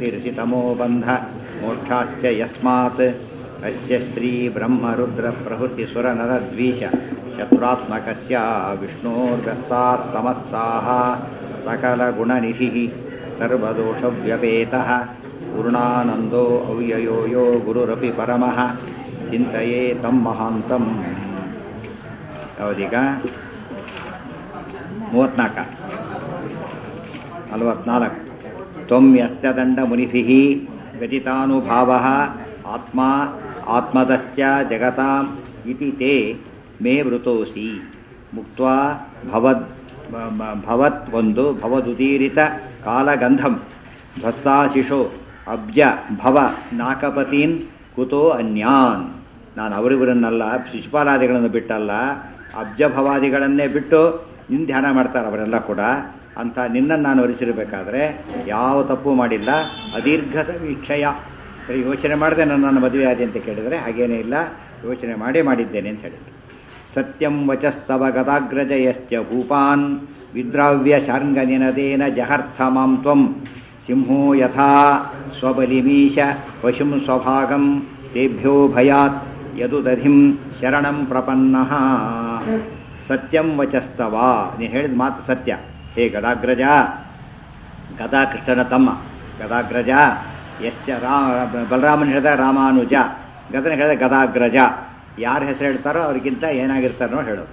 ಸ್ಮೃತಿರ್ಷಿತಮೋ ಬಂಧ ಮೋಕ್ಷಾಶ್ಚ ಯಸ್ಮಾತ್ ಅಸ್ಯ ಶ್ರೀ ಬ್ರಹ್ಮರುದ್ರ ಪ್ರಭೃತಿ ಸುರ ನರ ದ್ವೇಷ ಶತ್ರುತ್ಮಕಸ್ಯ ವಿಷ್ಣೋರ್ವ್ಯಸ್ತಾಸ್ತಮಸ್ತಾಃ ಸಕಲಗುಣನಿಧಿಃ ಸರ್ವದೋಷವ್ಯಪೇತಃ ಪೂರ್ಣಾನಂದೋ ಅವ್ಯಯೋ ಯೋ ಗುರುರಪಿ ಪರಮಃ ಚಿಂತೆಯೇ ತಂ ಮಹಾಂತಂ ಯಾವದೀಗ ಮೂವತ್ನಾಲ್ಕ ನಲವತ್ನಾಲ್ಕು ತ್ವಮ್ಯಸ್ತ್ಯದಂಡ ಮುನಿಭಿಃ ಗತಿತಾನುಭಾವಃ ಆತ್ಮ ಆತ್ಮದಶ್ಚ ಜಗತಾಂ ಇತಿ ತೇ ಮೇ ವೃತೋಸಿ ಮುಕ್ತ್ವಾ ಭವದ್ ಭವತ್ ಒಂದು ಭವದುದೀರಿತ ಕಾಲಗಂಧಂ ಧ್ವಸ್ತಾಶಿಷೋ ಅಬ್ಜ ಭವ ನಾಕಪತೀನ್ ಕುತೋ ಅನ್ಯಾನ್ ನಾನು ಅವರಿವರನ್ನೆಲ್ಲ ಶಿಶುಪಾಲಾದಿಗಳನ್ನು ಬಿಟ್ಟಲ್ಲ ಅಬ್ಜ ಭವಾದಿಗಳನ್ನೇ ಬಿಟ್ಟು ನಿನ್ನ ಧ್ಯಾನ ಮಾಡ್ತಾರೆ ಅವರೆಲ್ಲ ಕೂಡ ಅಂತ ನಿನ್ನನ್ನು ನಾನು ವರಿಸಿರಬೇಕಾದ್ರೆ ಯಾವ ತಪ್ಪು ಮಾಡಿಲ್ಲ ಅದೀರ್ಘ ಸಮೀಕ್ಷಯ ಸರಿ ಯೋಚನೆ ಮಾಡದೆ ನನ್ನನ್ನು ಮದುವೆ ಆದಿ ಅಂತ ಕೇಳಿದರೆ ಹಾಗೇನೇ ಇಲ್ಲ ಯೋಚನೆ ಮಾಡೇ ಮಾಡಿದ್ದೇನೆ ಅಂತ ಹೇಳಿದ್ರು ಸತ್ಯಂ ವಚಸ್ತವ ಗದಾಗ್ರಜಯಶ್ಚ ಭೂಪಾನ್ ವಿದ್ರಾವ್ಯ ಶಾರ್ಂಗನಿನದೇನ ಜಹರ್ಥ ಮಾಂ ತ್ವಂ ಸಿಂಹೋ ಯಥಾ ಸ್ವಬಲಿಮೀಶ ಪಶುಂ ಸ್ವಭಾಗಂ ತೇಭ್ಯೋ ಭಯಾತ್ ಯದುದಧಿಂ ಶರಣಂ ಪ್ರಪನ್ನಃ ಸತ್ಯಂ ವಚಸ್ತವ ನೀನು ಹೇಳಿದ ಮಾತು ಸತ್ಯ ಹೇ ಗದಾಗ್ರಜ ಗದಾ ಕೃಷ್ಣನ ತಮ್ಮ ಗದಾಗ್ರಜ ಎಷ್ಟ ರಾ ಬಲರಾಮನ ಹೇಳಿದ ರಾಮಾನುಜ ಗದನ ಹೇಳಿದ ಗದಾಗ್ರಜ ಯಾರ ಹೆಸರು ಹೇಳ್ತಾರೋ ಅವ್ರಿಗಿಂತ ಏನಾಗಿರ್ತಾರೋ ಹೇಳು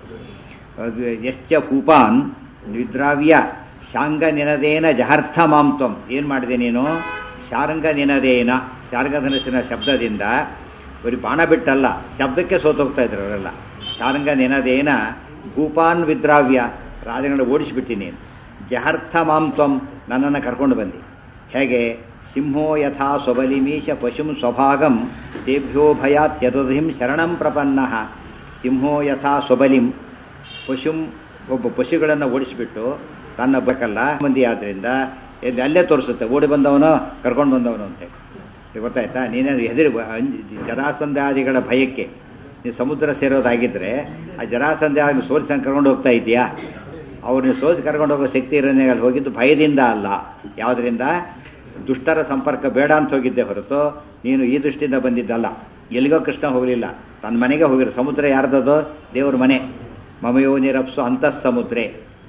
ಎಶ್ಚ ಭೂಪಾನ್ ನಿದ್ರಾವ್ಯ ಶಾಂಗ ನಿನದೇನ ಜಹರ್ಥ ಮಾಂತ್ವಂ ಏನು ಮಾಡಿದೆ ನೀನು ಶಾರಂಗ ನಿನದೇನ ಶಾರ್ಗಧನಸಿನ ಶಬ್ದದಿಂದ ಬರೀ ಬಾಣ ಬಿಟ್ಟಲ್ಲ ಶಬ್ದಕ್ಕೆ ಸೋತೋಗ್ತಾ ಇದ್ರು ಅವರೆಲ್ಲ ಶಾರಂಗ ನಿನದೇನ ಭೂಪಾನ್ ವಿದ್ರಾವ್ಯ ರಾಜಗಳನ್ನ ಓಡಿಸಿಬಿಟ್ಟಿ ನೀನು ಜಹರ್ಥ ಮಾಂತ್ವಂ ನನ್ನನ್ನು ಕರ್ಕೊಂಡು ಬಂದಿ ಹೇಗೆ ಸಿಂಹೋ ಯಥಾ ಸ್ವಬಲಿಮೀಶ ಪಶುಂ ಸ್ವಭಾಗಂ ತೇಭ್ಯೋ ಭಯಾತ್ ಯದುಧಿಂ ಶರಣಂ ಪ್ರಪನ್ನ ಸಿಂಹೋ ಯಥಾ ಸ್ವಬಲಿಂ ಪಶುಂ ಒಬ್ಬ ಪಶುಗಳನ್ನು ಓಡಿಸಿಬಿಟ್ಟು ತನ್ನ ಬೇಕಲ್ಲ ಮಂದಿ ಆದ್ದರಿಂದ ಎಲ್ಲಿ ಅಲ್ಲೇ ತೋರಿಸುತ್ತೆ ಓಡಿ ಬಂದವನು ಕರ್ಕೊಂಡು ಬಂದವನು ಅಂತೇಳಿ ಗೊತ್ತಾಯ್ತಾ ನೀನೇನು ಹೆದರಿ ಜರಾಸಂಧಾದಿಗಳ ಭಯಕ್ಕೆ ನೀವು ಸಮುದ್ರ ಸೇರೋದಾಗಿದ್ದರೆ ಆ ಜರಾಸಂಧಾದಿ ಸೋರಿಸಿ ಕರ್ಕೊಂಡು ಹೋಗ್ತಾ ಇದೆಯಾ ಅವ್ರನ್ನ ಸೋಸಿ ಕರ್ಕೊಂಡು ಹೋಗೋ ಶಕ್ತಿ ಇರೋನೇ ಅಲ್ಲಿ ಹೋಗಿದ್ದು ಭಯದಿಂದ ಅಲ್ಲ ಯಾವುದರಿಂದ ದುಷ್ಟರ ಸಂಪರ್ಕ ಬೇಡ ಅಂತ ಹೋಗಿದ್ದೆ ಹೊರತು ನೀನು ಈ ದೃಷ್ಟಿಯಿಂದ ಬಂದಿದ್ದಲ್ಲ ಎಲ್ಲಿಗೋ ಕೃಷ್ಣ ಹೋಗಲಿಲ್ಲ ತನ್ನ ಮನೆಗೆ ಹೋಗಿರೋ ಸಮುದ್ರ ಯಾರ್ದದು ದೇವ್ರ ಮನೆ ಮಮಯೋ ನಿರಪ್ಸು ಅಂತಃ ಸಮುದ್ರೆ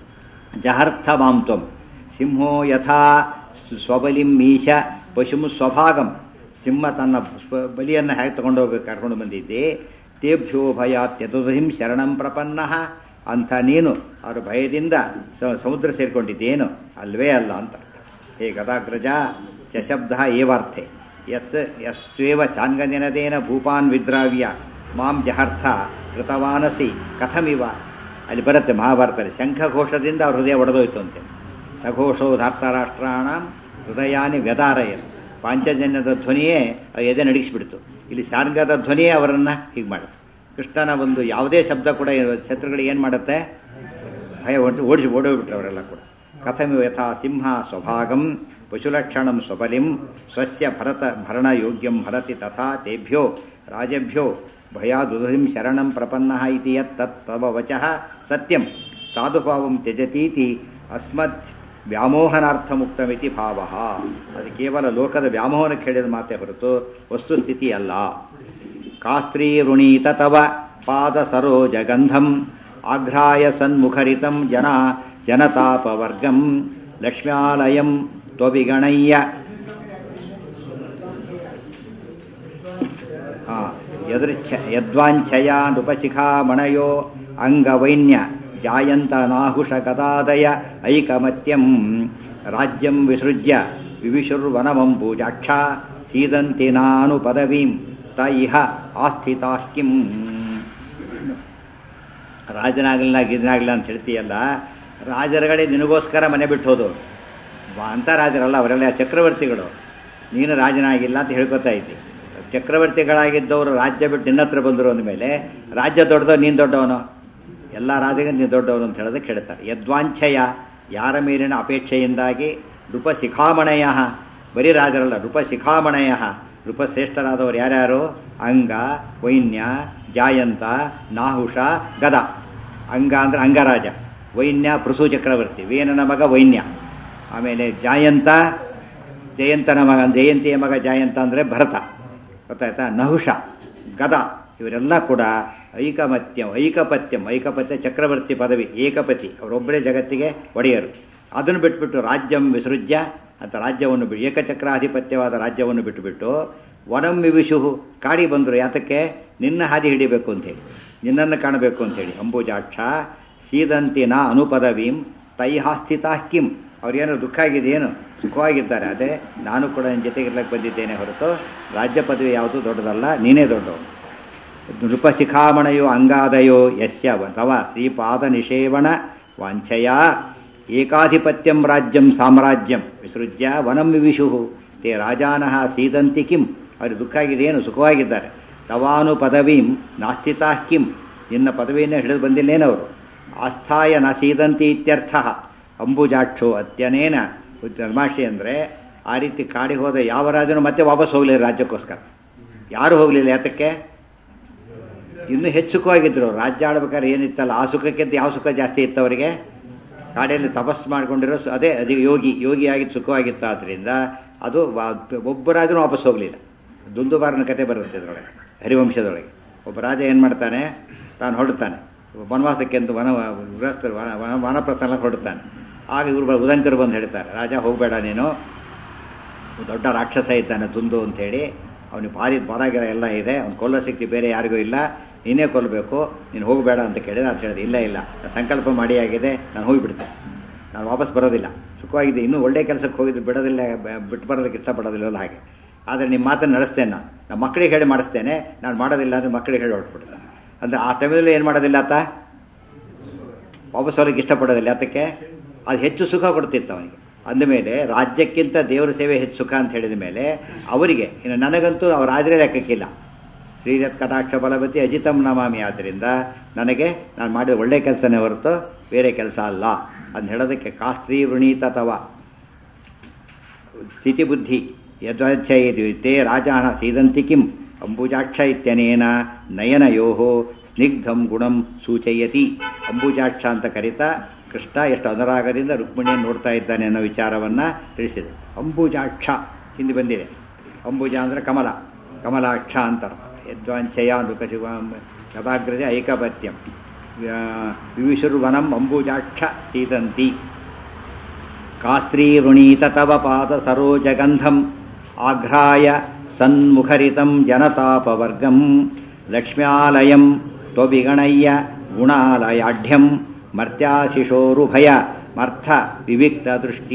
ಜಹರ್ಥ ಮಾಂತ್ವಂ ಸಿಂಹೋ ಯಥಾ ಸ್ವಬಲಿಂ ಮೀಶ ಪಶುಂ ಸ್ವಭಾಗಂ ಸಿಂಹ ತನ್ನ ಬಲಿಯನ್ನು ಹೇಗೆ ತಗೊಂಡೋಗಿ ಕರ್ಕೊಂಡು ಬಂದಿದ್ದೆ ತೇಭ್ಯೋ ಭಯಾತ್ಯದುಹಿಂ ಶರಣಂ ಪ್ರಪನ್ನ ಅಂಥ ನೀನು ಅವರ ಭಯದಿಂದ ಸಮುದ್ರ ಸೇರಿಕೊಂಡಿದ್ದೇನು ಅಲ್ವೇ ಅಲ್ಲ ಅಂತ ಹೇ ಗದಾಗ್ರಜ ಚಶಬ್ದ ಏವಾರ್ಥೆ ಯತ್ ಯಸ್ತ್ವೇವ ಶಾಂಗನಿನದೇನ ಭೂಪಾನ್ ವಿದ್ರಾವ್ಯ ಮಾಂ ಜಹರ್ಥ ಕೃತವಾನಸಿ ಕಥಮಿವ ಅಲ್ಲಿ ಬರುತ್ತೆ ಮಹಾಭಾರತದಲ್ಲಿ ಶಂಖಘೋಷದಿಂದ ಅವ್ರ ಹೃದಯ ಒಡೆದೋಯ್ತು ಅಂತೆ ಸಘೋಷೋ ಧಾರ್ತಾರಾಷ್ಟ್ರಾಣ ಹೃದಯಾನಿ ವ್ಯದಾರಯ ಪಾಂಚಜನ್ಯದ ಧ್ವನಿಯೇ ಎದೆ ನಡಗಿಸ್ಬಿಡ್ತು ಇಲ್ಲಿ ಶಾರ್ಗದ ಧ್ವನಿಯೇ ಅವರನ್ನು ಹೀಗೆ ಮಾಡುತ್ತೆ ಕೃಷ್ಣನ ಒಂದು ಯಾವುದೇ ಶಬ್ದ ಕೂಡ ಶತ್ರುಗಳಿಗೆ ಏನು ಮಾಡುತ್ತೆ ಭಯ ಹೊಟ್ಟು ಓಡಿಸಿ ಓಡೋಗ್ಬಿಟ್ರು ಅವರೆಲ್ಲ ಕೂಡ ಕಥಮಿವ ಯಥಾ ಸಿಂಹ ಸ್ವಭಾಗಂ ಪಶುಲಕ್ಷಣಂ ಸ್ವಬಲಿಂ ಸ್ವಸ್ಯ ಭರತ ಭರಣಯೋಗ್ಯಂ ಭರತಿ ತಥಾ ತೇಭ್ಯೋ ರಾಜಭ್ಯೋ ಭಯಾದುಧಿಂ ಶರಣಂ ಪ್ರಪನ್ನ ಇತಿ ಯತ್ ತತ್ ತವ ವಚಃ ಸತ್ಯಂ ಸಾಧುಭಾವಂ ತ್ಯಜತೀತಿ ಅಸ್ಮತ್ ವ್ಯಾಮೋಹನಾರ್ಥ ಮುಕ್ತಮಿತಿ ಭಾವ ಅದು ಕೇವಲ ಲೋಕದ ವ್ಯಾಮೋಹನಕ್ಕೆ ಹೇಳಿದ ಮಾತೇ ಹೊರತು ವಸ್ತುಸ್ಥಿತಿ ಅಲ್ಲ ಕಾಸ್ತ್ರೀ ವೃಣೀತ ತವ ಪಾದ ಸರೋಜ ಗಂಧಂ ಆಘ್ರಾಯ ಸನ್ಮುಖರಿತಂ ಜನ ಜನತಾಪವರ್ಗಂ ಲಕ್ಷ್ಮ್ಯಾಲಯಂ ತ್ವವಿಗಣಯ್ಯ ಯದೃಚ್ಛ ಯದ್ವಾಂಛಯ ನೃಪಶಿಖಾಮಣಯೋ ಅಂಗವೈನ್ಯ ಜಾಯಂತ ನಾಹುಷ ಗದಾದಯ ಐಕಮತ್ಯಂ ರಾಜ್ಯಂ ವಿಸೃಜ್ಯ ವಿವಿಶುರ್ವನಮಂಬೂಜಾಕ್ಷ ಸೀದಂತಿ ನಾನು ಪದವೀಂ ತ ಇಹ ಆಸ್ಥಿತಾಶ್ಕಿಂ ರಾಜನಾಗಲಿಲ್ಲ ಗಿದನಾಗಲಿಲ್ಲ ಅಂತ ಹೇಳ್ತೀಯಲ್ಲ ರಾಜರುಗಳೇ ನಿನಗೋಸ್ಕರ ಮನೆ ಬಿಟ್ಟು ಹೋದು ಅಂತ ರಾಜರಲ್ಲ ಅವರೆಲ್ಲ ಚಕ್ರವರ್ತಿಗಳು ನೀನು ರಾಜನಾಗಿಲ್ಲ ಅಂತ ಹೇಳ್ಕೊತಾ ಇದ್ದಿ ಚಕ್ರವರ್ತಿಗಳಾಗಿದ್ದವರು ರಾಜ್ಯ ಬಿಟ್ಟು ನಿನ್ನ ಹತ್ರ ಬಂದರು ಅಂದಮೇಲೆ ರಾಜ್ಯ ದೊಡ್ಡದೋ ನೀನು ದೊಡ್ಡವನು ಎಲ್ಲ ರಾಜಗೆ ನೀನು ದೊಡ್ಡವನು ಅಂತ ಹೇಳೋದಕ್ಕೆ ಹೇಳ್ತಾರೆ ಯದ್ವಾಂಛಯ ಯಾರ ಮೇಲಿನ ಅಪೇಕ್ಷೆಯಿಂದಾಗಿ ನೃಪಶಿಖಾಮಣಯ ಬರೀ ರಾಜರಲ್ಲ ನೃಪಶಿಖಾಮಣಯ ನೃಪಶ್ರೇಷ್ಠರಾದವರು ಯಾರ್ಯಾರು ಅಂಗ ವೈನ್ಯ ಜಾಯಂತ ನಾಹುಷ ಗದ ಅಂಗ ಅಂದ್ರೆ ಅಂಗರಾಜ ವೈನ್ಯ ಪೃಸು ಚಕ್ರವರ್ತಿ ವೇನನ ಮಗ ವೈನ್ಯ ಆಮೇಲೆ ಜಾಯಂತ ಜಯಂತನ ಮಗ ಜಯಂತಿಯ ಮಗ ಜಯಂತ ಅಂದರೆ ಭರತ ಗೊತ್ತಾಯ್ತಾ ನಹುಷ ಗದ ಇವರೆಲ್ಲ ಕೂಡ ಐಕಮತ್ಯಂ ಐಕಪತ್ಯಂ ಐಕಪತ್ಯ ಚಕ್ರವರ್ತಿ ಪದವಿ ಏಕಪತಿ ಅವರೊಬ್ಬರೇ ಜಗತ್ತಿಗೆ ಒಡೆಯರು ಅದನ್ನು ಬಿಟ್ಬಿಟ್ಟು ರಾಜ್ಯಂ ವಿಸೃಜ್ಯ ಅಂತ ರಾಜ್ಯವನ್ನು ಬಿಟ್ಟು ಏಕಚಕ್ರಾಧಿಪತ್ಯವಾದ ರಾಜ್ಯವನ್ನು ಬಿಟ್ಟುಬಿಟ್ಟು ವನಂ ವಿವಿಶು ಕಾಡಿ ಬಂದರು ಯಾತಕ್ಕೆ ನಿನ್ನ ಹಾದಿ ಹಿಡಿಬೇಕು ಅಂತೇಳಿ ನಿನ್ನನ್ನು ಕಾಣಬೇಕು ಅಂತೇಳಿ ಅಂಬುಜಾಕ್ಷ ಸೀದಂತಿನ ಅನುಪದವೀಂ ತೈಹಾಸ್ಥಿತಾ ಕಿಂ ಅವ್ರಿಗೇನೋ ದುಃಖ ಆಗಿದೆಯೇನು ಸುಖವಾಗಿದ್ದಾರೆ ಅದೇ ನಾನು ಕೂಡ ನಿನ್ನ ಜೊತೆಗೆ ಇರ್ಲಕ್ಕೆ ಬಂದಿದ್ದೇನೆ ಹೊರತು ರಾಜ್ಯ ಪದವಿ ಯಾವುದು ದೊಡ್ಡದಲ್ಲ ನೀನೇ ದೊಡ್ಡವನು ನೃಪಶಿಖಾಮಣಯೋ ಅಂಗಾದಯೋ ಯಸ್ಯ ತವ ಶ್ರೀಪಾದ ನಿಷೇವಣ ವಾಂಛಯ ಏಕಾಧಿಪತ್ಯಂ ರಾಜ್ಯಂ ಸಾಮ್ರಾಜ್ಯಂ ವಿಸೃಜ್ಯ ವನಂ ವಿವಿಷು ತೇ ರಾಜಾನಃ ಸೀದಂತಿ ಕಿಂ ಅವ್ರಿಗೆ ದುಃಖ ಆಗಿದೆಯೇನು ಸುಖವಾಗಿದ್ದಾರೆ ತವಾನು ಪದವೀಂ ನಾಸ್ತಿತಾ ಕಿಂ ನಿನ್ನ ಪದವಿಯನ್ನು ಹಿಡಿದು ಬಂದಿಲ್ಲೇನವರು ಆಸ್ಥಾಯ ನ ಸೀದಂತಿ ಇತ್ಯರ್ಥ ಅಂಬುಜಾಕ್ಷೋ ಅತ್ಯನೇನ ಧರ್ಮಾಶಿ ಅಂದರೆ ಆ ರೀತಿ ಕಾಡಿ ಹೋದ ಯಾವ ರಾಜನು ಮತ್ತೆ ವಾಪಸ್ ಹೋಗಲಿಲ್ಲ ರಾಜ್ಯಕ್ಕೋಸ್ಕರ ಯಾರು ಹೋಗಲಿಲ್ಲ ಯಾತಕ್ಕೆ ಇನ್ನೂ ಹೆಚ್ಚು ಸುಖವಾಗಿದ್ರು ರಾಜ್ಯ ಆಡ್ಬೇಕಾದ್ರೆ ಏನಿತ್ತಲ್ಲ ಆ ಸುಖಕ್ಕಿಂತ ಯಾವ ಸುಖ ಜಾಸ್ತಿ ಇತ್ತು ಅವರಿಗೆ ಕಾಡಿಯಲ್ಲಿ ತಪಸ್ಸು ಮಾಡ್ಕೊಂಡಿರೋ ಸು- ಅದೇ ಅದೇ ಯೋಗಿ ಯೋಗಿಯಾಗಿದ್ದು ಸುಖವಾಗಿತ್ತು ಆದ್ದರಿಂದ ಅದು ವಾ- ಒಬ್ಬ ರಾಜನು ವಾಪಸ್ ಹೋಗಲಿಲ್ಲ ದುಂದುಬಾರನ ಕತೆ ಬರುತ್ತೆ ಇದರೊಳಗೆ ಹರಿವಂಶದೊಳಗೆ ಒಬ್ಬ ರಾಜ ಏನು ಮಾಡ್ತಾನೆ ತಾನು ಹೊರಡ್ತಾನೆ ವನವಾಸಕ್ಕೆ ಅಂತ ವನ ಗೃಹಸ್ಥರು ವನ ವನ ವನಪ್ರಸ್ಥಾನ ಹೊರಡ್ತಾನೆ ಆಗ ಇವರು ಉದಂಕರು ಬಂದು ಹೇಳ್ತಾರೆ ರಾಜ ಹೋಗಬೇಡ ನೀನು ದೊಡ್ಡ ರಾಕ್ಷಸ ಇದ್ದಾನೆ ದುಂದು ಅಂಥೇಳಿ ಅವನಿಗೆ ಭಾರಿ ಬರಗಿರ ಎಲ್ಲ ಇದೆ ಅವ್ನು ಕೊಲ್ಲೋ ಶಕ್ತಿ ಬೇರೆ ಯಾರಿಗೂ ಇಲ್ಲ ನೀನೇ ಕೊಲ್ಲಬೇಕು ನೀನು ಹೋಗಬೇಡ ಅಂತ ಕೇಳಿದ್ರೆ ಅಂತ ಹೇಳಿದೆ ಇಲ್ಲ ಇಲ್ಲ ನಾನು ಸಂಕಲ್ಪ ಮಾಡಿ ಆಗಿದೆ ನಾನು ಹೋಗಿಬಿಡ್ತೆ ನಾನು ವಾಪಸ್ ಬರೋದಿಲ್ಲ ಸುಖವಾಗಿದೆ ಇನ್ನೂ ಒಳ್ಳೆ ಕೆಲಸಕ್ಕೆ ಹೋಗಿದ್ದು ಬಿಡೋದಿಲ್ಲ ಬ- ಬಿಟ್ಟು ಬರೋದಕ್ಕೆ ಇಷ್ಟಪಡೋದಿಲ್ಲ ಹಾಗೆ ಆದರೆ ನಿಮ್ಮ ಮಾತನ್ನು ನಡೆಸ್ತೇನೆ ನಾನು ನಮ್ಮ ಮಕ್ಕಳಿಗೆ ಹೇಳಿ ಮಾಡಿಸ್ತೇನೆ ನಾನು ಮಾಡೋದಿಲ್ಲ ಅಂದರೆ ಮಕ್ಕಳಿಗೆ ಹೇಳಿ ಹೊರಟ್ಬಿಡ್ತಾನೆ ಅಂದರೆ ಆ ಟೈಮಲ್ಲಿ ಏನು ಮಾಡೋದಿಲ್ಲ ಆತ ವಾಪಸ್ ಹೋಗಲಿಕ್ಕೆ ಇಷ್ಟಪಡೋದಿಲ್ಲ ಯಾತಕ್ಕೆ ಅದು ಹೆಚ್ಚು ಸುಖ ಕೊಡ್ತಿತ್ತು ಅವನಿಗೆ ಅಂದಮೇಲೆ ರಾಜ್ಯಕ್ಕಿಂತ ದೇವರ ಸೇವೆ ಹೆಚ್ಚು ಸುಖ ಅಂತ ಹೇಳಿದ ಮೇಲೆ ಅವರಿಗೆ ಇನ್ನು ನನಗಂತೂ ಅವ್ರ ರಾಜರೇ ಲೆಕ್ಕಕ್ಕಿಲ್ಲ ಶ್ರೀರತ್ ಕಟಾಕ್ಷ ಬಲವತಿ ಅಜಿತಂ ನಮಾಮಿ ಆದ್ದರಿಂದ ನನಗೆ ನಾನು ಮಾಡಿದ ಒಳ್ಳೆ ಕೆಲಸನೇ ಹೊರತು ಬೇರೆ ಕೆಲಸ ಅಲ್ಲ ಅಂತ ಹೇಳೋದಕ್ಕೆ ಕಾಸ್ತ್ರೀ ವೃಣೀತ ತವ ಸ್ಥಿತಿಬುದ್ಧಿ ಯದ್ವಚ್ಛಯದು ತೇ ರಾಜಾನ ಸೀದಂತಿ ಕಿಂ ಅಂಬುಜಾಕ್ಷ ಇತ್ಯನೇನ ನಯನಯೋ ಸ್ನಿಗ್ಧಂ ಗುಣಂ ಸೂಚಯತಿ ಅಂಬುಜಾಕ್ಷ ಅಂತ ಕರೀತಾ ಕೃಷ್ಣ ಎಷ್ಟು ಅನುರಾಗದಿಂದ ರುಕ್ಮಿಣಿಯನ್ನು ನೋಡ್ತಾ ಇದ್ದಾನೆ ಅನ್ನೋ ವಿಚಾರವನ್ನು ತಿಳಿಸಿದೆ ಅಂಬುಜಾಕ್ಷ ಹಿಂದೆ ಬಂದಿದೆ ಅಂಬುಜ ಅಂದರೆ ಕಮಲ ಕಮಲಾಕ್ಷ ಅಂತಾರೆ ಯದ್ವಾಂಚಯ ನೃಕಶಿವ ಯಥಾಗ್ರಜ ಐಕಪತ್ಯಂ ವಿವಿಶುರ್ವನಂ ಅಂಬುಜಾಕ್ಷ ಸೀದಂತಿ ಕಾಸ್ತ್ರೀವೃಣೀತ ತವ ಪಾದ ಸರೋಜಗಂಧಂ ಆಘ್ರಾಯ ಸನ್ಮುಖರಿತಂ ಜನತಾಪವರ್ಗಂ ಲಕ್ಷ್ಮ್ಯಾಲಯಂ ತ್ವವಿಗಣಯ್ಯ ಗುಣಾಲಯಾಢ್ಯಂ ಮರ್ತ್ಯಾಶಿಶೋರುಭಯ ಮರ್ಥ ವಿವಿಕ್ತ ದೃಷ್ಟಿ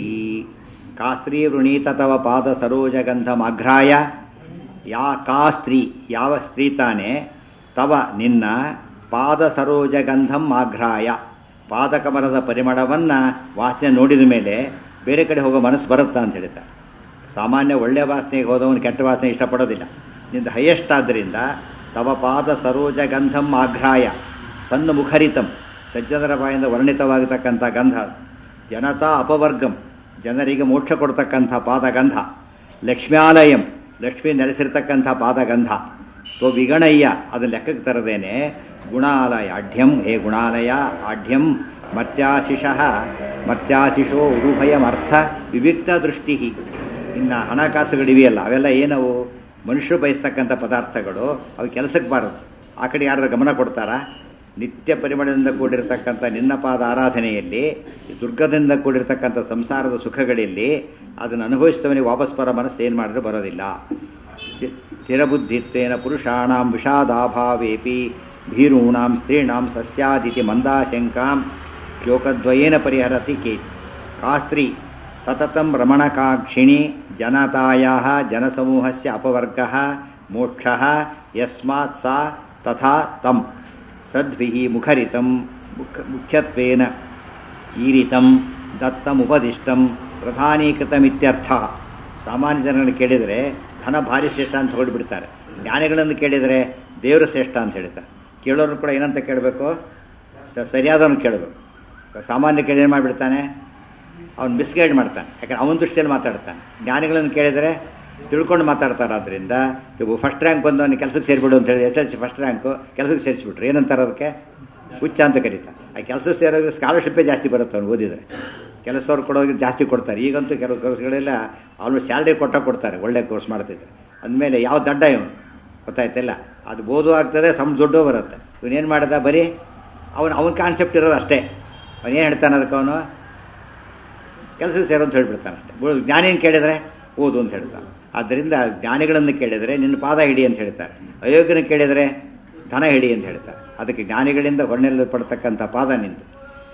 ಕಾಸ್ತ್ರೀವೃಣೀತ ತವ ಪಾದ ಸರೋಜಗಂಧಂ ಆಘ್ರಾಯ ಯಾ ಕಾ ಸ್ತ್ರೀ ಯಾವ ಸ್ತ್ರೀ ತಾನೆ ತವ ನಿನ್ನ ಪಾದ ಸರೋಜಗಂಧಂ ಆಘ್ರಾಯ ಪಾದಕಮಲದ ಪರಿಮಳವನ್ನು ವಾಸನೆ ನೋಡಿದ ಮೇಲೆ ಬೇರೆ ಕಡೆ ಹೋಗೋ ಮನಸ್ಸು ಬರುತ್ತಾ ಅಂತ ಹೇಳ್ತಾರೆ ಸಾಮಾನ್ಯ ಒಳ್ಳೆಯ ವಾಸನೆಗೆ ಹೋದವನು ಕೆಟ್ಟ ವಾಸನೆ ಇಷ್ಟಪಡೋದಿಲ್ಲ ನಿಂದ ಹೈಯೆಸ್ಟ್ ಆದ್ದರಿಂದ ತವ ಪಾದ ಸರೋಜ ಗಂಧಂ ಆಘ್ರಾಯ ಸಣ್ಣ ಮುಖರಿತಂ ಸಜ್ಜನರ ಬಾಯಿಂದ ವರ್ಣಿತವಾಗಿರ್ತಕ್ಕಂಥ ಗಂಧ ಜನತಾ ಅಪವರ್ಗಂ ಜನರಿಗೆ ಮೋಕ್ಷ ಕೊಡ್ತಕ್ಕಂಥ ಪಾದಗಂಧ ಲಕ್ಷ್ಮ್ಯಾಲಯಂ ಲಕ್ಷ್ಮಿ ನೆಲೆಸಿರ್ತಕ್ಕಂಥ ಪಾದಗಂಧ ತೋ ವಿಗಣಯ್ಯ ಅದನ್ನ ಲೆಕ್ಕಕ್ಕೆ ತರದೇನೆ ಗುಣಾಲಯ ಆಢ್ಯಂ ಹೇ ಗುಣಾಲಯ ಆಢ್ಯಂ ಮರ್ತ್ಯಾಶಿಷಃ ಮರ್ತ್ಯಾಶಿಷೋ ಉರುಭಯಮರ್ಥ ವಿವಿಕ್ತ ದೃಷ್ಟಿ ಇನ್ನು ಹಣಕಾಸುಗಳಿವೆಯಲ್ಲ ಅವೆಲ್ಲ ಏನವು ಮನುಷ್ಯರು ಬಯಸ್ತಕ್ಕಂಥ ಪದಾರ್ಥಗಳು ಅವು ಕೆಲಸಕ್ಕೆ ಬಾರದು ಆ ಕಡೆ ಯಾರಾದ್ರೂ ಗಮನ ಕೊಡ್ತಾರಾ ನಿತ್ಯ ಪರಿಮಳದಿಂದ ಕೂಡಿರ್ತಕ್ಕಂಥ ನಿನ್ನ ಪಾದ ಆರಾಧನೆಯಲ್ಲಿ ಈ ದುರ್ಗದಿಂದ ಕೂಡಿರ್ತಕ್ಕಂಥ ಸಂಸಾರದ ಸುಖಗಳಲ್ಲಿ ಅದನ್ನು ಅನುಭವಿಸಿದವನಿಗೆ ವಾಪಸ್ ಬರೋ ಮನಸ್ಸು ಏನು ಮಾಡಿದ್ರೆ ಬರೋದಿಲ್ಲ ಸ್ಥಿ- ಸ್ಥಿರಬುದ್ಧಿತ್ವೇನ ಪುರುಷಾಣಾಂ ವಿಷಾದಾಭಾವೇಪಿ ಭೀರೂಣಾಂ ಸ್ತ್ರೀಣಾಂ ಸಸ್ಯಾದಿತಿ ಮಂದಾಶಂಕಾಂ ಶ್ಲೋಕದ್ವಯೇನ ಪರಿಹರತಿ ಕೇ ಕಾ ಸ್ತ್ರೀ ಸತತಂ ರಮಣಕಾಕ್ಷಿಣಿ ಜನತಾಯಾ ಜನಸಮೂಹಸ್ಯ ಅಪವರ್ಗಃ ಮೋಕ್ಷಃ ಯಸ್ಮಾತ್ ಸಾ ತಥಾ ತಂ ಸದ್ಭಿಃ ಮುಖರಿತಂ ಮುಖ ಮುಖ್ಯತ್ವೇನ ಈರಿತಂ ದತ್ತಮುಪದಿಷ್ಟಂ ಪ್ರಧಾನೀಕೃತಮಿತ್ಯರ್ಥ ಸಾಮಾನ್ಯ ಜನಗಳನ್ನು ಕೇಳಿದರೆ ಧನ ಭಾರಿ ಶ್ರೇಷ್ಠ ಅಂತ ಹೊರಡ್ಬಿಡ್ತಾರೆ ಜ್ಞಾನಿಗಳನ್ನು ಕೇಳಿದರೆ ದೇವರು ಶ್ರೇಷ್ಠ ಅಂತ ಹೇಳ್ತಾರೆ ಕೇಳೋರು ಕೂಡ ಏನಂತ ಕೇಳಬೇಕು ಸರಿಯಾದವನು ಕೇಳಬೇಕು ಸಾಮಾನ್ಯ ಕೇಳಿ ಏನು ಮಾಡಿಬಿಡ್ತಾನೆ ಅವ್ನು ಮಿಸ್ಗೈಡ್ ಮಾಡ್ತಾನೆ ಯಾಕಂದ್ರೆ ಅವನ ದೃಷ್ಟಿಯಲ್ಲಿ ಮಾತಾಡ್ತಾನೆ ಜ್ಞಾನಿಗಳನ್ನು ಕೇಳಿದರೆ ತಿಳ್ಕೊಂಡು ಮಾತಾಡ್ತಾರೆ ಆದ್ದರಿಂದ ಇವು ಫಸ್ಟ್ ರ್ಯಾಂಕ್ ಬಂದವನಿಗೆ ಕೆಲಸಕ್ಕೆ ಸೇರಿಬಿಡು ಅಂತ ಹೇಳಿ S L C first rank ಕೆಲಸಕ್ಕೆ ಸೇರಿಸ್ಬಿಟ್ರು ಏನಂತಾರೆ ಅದಕ್ಕೆ ಹುಚ್ಚ ಅಂತ ಕರೀತಾರೆ ಆ ಕೆಲಸ ಸೇರೋದು ಸ್ಕಾಲರ್ಶಿಪ್ಪೇ ಜಾಸ್ತಿ ಬರುತ್ತೆ ಅವ್ನು ಓದಿದರೆ ಕೆಲಸದವ್ರು ಕೊಡೋರಿಗೆ ಜಾಸ್ತಿ ಕೊಡ್ತಾರೆ ಈಗಂತೂ ಕೆಲವು ಕೋರ್ಸ್ಗಳೆಲ್ಲ ಆಲ್ಮೋಸ್ಟ್ ಸ್ಯಾಲ್ರಿ ಕೊಟ್ಟ ಕೊಡ್ತಾರೆ ಒಳ್ಳೆ ಕೋರ್ಸ್ ಮಾಡ್ತಿದ್ರೆ ಅಂದಮೇಲೆ ಯಾವ ದಡ್ಡ ಇವನು ಗೊತ್ತಾಯ್ತಿಲ್ಲ ಅದು ಬೋದು ಆಗ್ತದೆ ಸಮ್ ದುಡ್ಡು ಬರುತ್ತೆ ಇವನೇನು ಮಾಡ್ದ ಬರೀ ಅವನು ಅವನ ಕಾನ್ಸೆಪ್ಟ್ ಇರೋದು ಅಷ್ಟೇ ಅವನೇನು ಹೇಳ್ತಾನೆ ಅದಕ್ಕೆ ಅವನು ಕೆಲಸಕ್ಕೆ ಸೇರು ಅಂತ ಹೇಳ್ಬಿಡ್ತಾನೆ ಅಷ್ಟೇ ಬು- ಜ್ಞಾನಿನ ಕೇಳಿದರೆ ಓದು ಅಂತ ಹೇಳ್ತಾನೆ ಆದ್ದರಿಂದ ಜ್ಞಾನಿಗಳನ್ನು ಕೇಳಿದರೆ ನಿನ್ನ ಪಾದ ಹಿಡಿ ಅಂತ ಹೇಳ್ತಾರೆ ಅಯೋಗ್ಯನ ಕೇಳಿದರೆ ಧನ ಹಿಡಿ ಅಂತ ಹೇಳ್ತಾರೆ ಅದಕ್ಕೆ ಜ್ಞಾನಿಗಳಿಂದ ಹೊಣ್ಣೆಲ್ಲ ಪಡ್ತಕ್ಕಂಥ ಪಾದ ನಿಂತು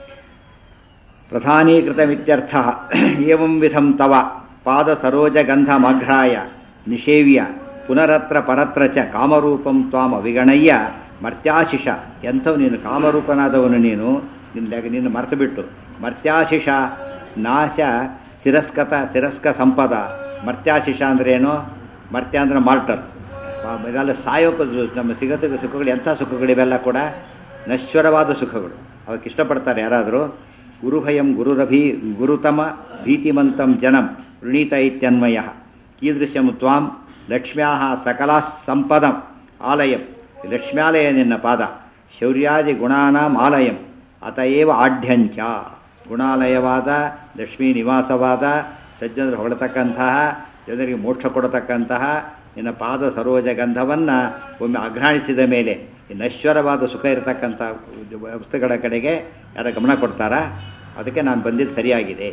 ಪ್ರಧಾನೀಕೃತಮಿತ್ಯರ್ಥ ಏವಂ ವಿಧಂ ತವ ಪಾದ ಸರೋಜಗಂಧಮಘ್ರಾಯ ನಿಷೇವ್ಯ ಪುನರತ್ರ ಪರತ್ರ ಚ ಕಾಮರೂಪಂ ತ್ವಾಮ ವಿಗಣಯ್ಯ ಮರ್ತ್ಯಾಶಿಷ ಎಂಥವು ನೀನು ಕಾಮರೂಪನಾದವನು ನೀನು ನಿನ್ನ ನಿನ್ನ ಮರೆತು ಬಿಟ್ಟು ಮರ್ತ್ಯಾಶಿಷ ನಾಶ ಶಿರಸ್ಕತ ಶಿರಸ್ಕ ಸಂಪದ ಮರ್ತ್ಯಾಶಿಷ ಅಂದ್ರೆ ಏನು ಮರ್ತ್ಯ ಅಂದ್ರೆ ಮಾರ್ಟರ್ ಇದೆಲ್ಲ ಸಾಯೋಕ ನಮ್ಮ ಸಿಗತ ಸುಖಗಳು ಎಂಥ ಸುಖಗಳಿವೆಲ್ಲ ಕೂಡ ನಶ್ವರವಾದ ಸುಖಗಳು ಅವಕ್ಕೆ ಇಷ್ಟಪಡ್ತಾರೆ ಯಾರಾದರೂ ಗುರುಭಯಂ ಗುರುರಭಿ ಗುರುತಮ ಭೀತಿಮಂತಂ ಜನಂ ವೃಣೀತ ಇತ್ಯನ್ವಯ ಕೀದೃಶಂ ತ್ವಾಂ ಲಕ್ಷ್ಮ್ಯಾ ಸಕಲಾ ಸಂಪದಂ ಆಲಯಂ ಲಕ್ಷ್ಮ್ಯಾಲಯ ನಿನ್ನ ಪಾದ ಶೌರ್ಯಾದಿ ಗುಣಾನಾಂ ಆಲಯಂ ಅತಏವ ಆಢ್ಯಂಚ ಗುಣಾಲಯವಾದ ಲಕ್ಷ್ಮೀ ನಿವಾಸವಾದ ಸಜ್ಜನರು ಹೊಗಳತಕ್ಕಂತಹ ಜನರಿಗೆ ಮೋಕ್ಷ ಕೊಡತಕ್ಕಂತಹ ನಿನ್ನ ಪಾದ ಸರೋಜ ಗಂಧವನ್ನು ಒಮ್ಮೆ ಅಘ್ರಾಣಿಸಿದ ಮೇಲೆ ಈ ನಶ್ವರವಾದ ಸುಖ ಇರತಕ್ಕಂಥ ವಸ್ತುಗಳ ಕಡೆಗೆ ಯಾರ ಗಮನ ಕೊಡ್ತಾರಾ ಅದಕ್ಕೆ ನಾನು ಬಂದಿದ್ದು ಸರಿಯಾಗಿದೆ